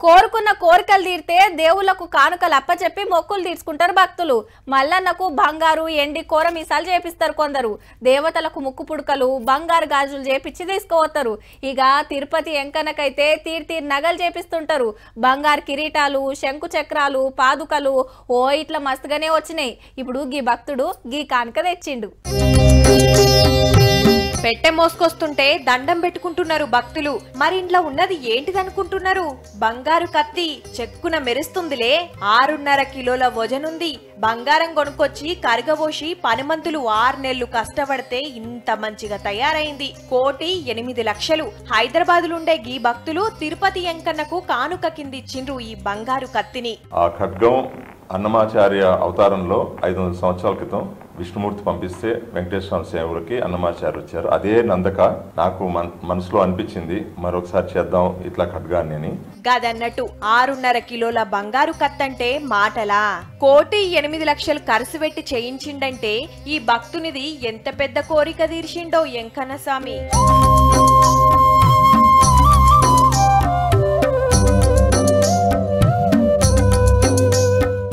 కోరుకున్న కోరికలు తీరితే దేవుళ్లకు కానుకలు అప్పచెప్పి మొక్కులు తీర్చుకుంటారు భక్తులు మల్లన్నకు బంగారు ఎండి కూర మీసాలు చేపిస్తారు కొందరు దేవతలకు ముక్కు పుడకలు బంగారు గాజులు చేపించి తీసుకుపోతారు ఇక తిరుపతి ఎంకనకైతే తీరు తీరు నగలు చేపిస్తుంటారు బంగారు కిరీటాలు శంకు చక్రాలు పాదుకలు ఓ ఇట్లా మస్తుగానే వచ్చినాయి ఇప్పుడు గీ భక్తుడు గీ కానుక తెచ్చిండు పెట్టె మోసుకొస్తుంటే దండం పెట్టుకుంటున్నారు భక్తులు మరి ఇంట్లో ఉన్నది ఏంటిదనుకుంటున్నారు బంగారు కత్తి చెక్కున మెరుస్తుందిలే ఆరున్నర కిలోల వజనుంది బంగారం కొనుక్కొచ్చి కరగబోసి పనిమంతులు ఆరు నెలలు కష్టపడితే ఇంత మంచిగా తయారైంది కోటి ఎనిమిది లక్షలు హైదరాబాదులుండే గీ భక్తులు తిరుపతి ఎంకన్నకు కానుక కిందిచ్చిండ్రు ఈ బంగారు కత్తిని ఆ ఖడ్గం అన్నమాచార్య అవతారంలో ఐదు వందల సంవత్సరాల క్రితం విష్ణుమూర్తి పంపిస్తే వెంకటేశ్వర సేవలకి అన్నమాచార్య వచ్చారు అదే నందక నాకు మన మనసులో అనిపించింది మరొకసారి చేద్దాం ఇట్లా ఖడ్గాన్ని అని గదన్నట్టు ఆరున్నర కిలోల బంగారు కత్తంటే మాటలా కోటి ఎనిమిది లక్షలు ఖర్చు పెట్టి చేయించిండంటే ఈ భక్తునిది ఎంత పెద్ద కోరిక తీర్చిండో ఎంకన్న స్వామి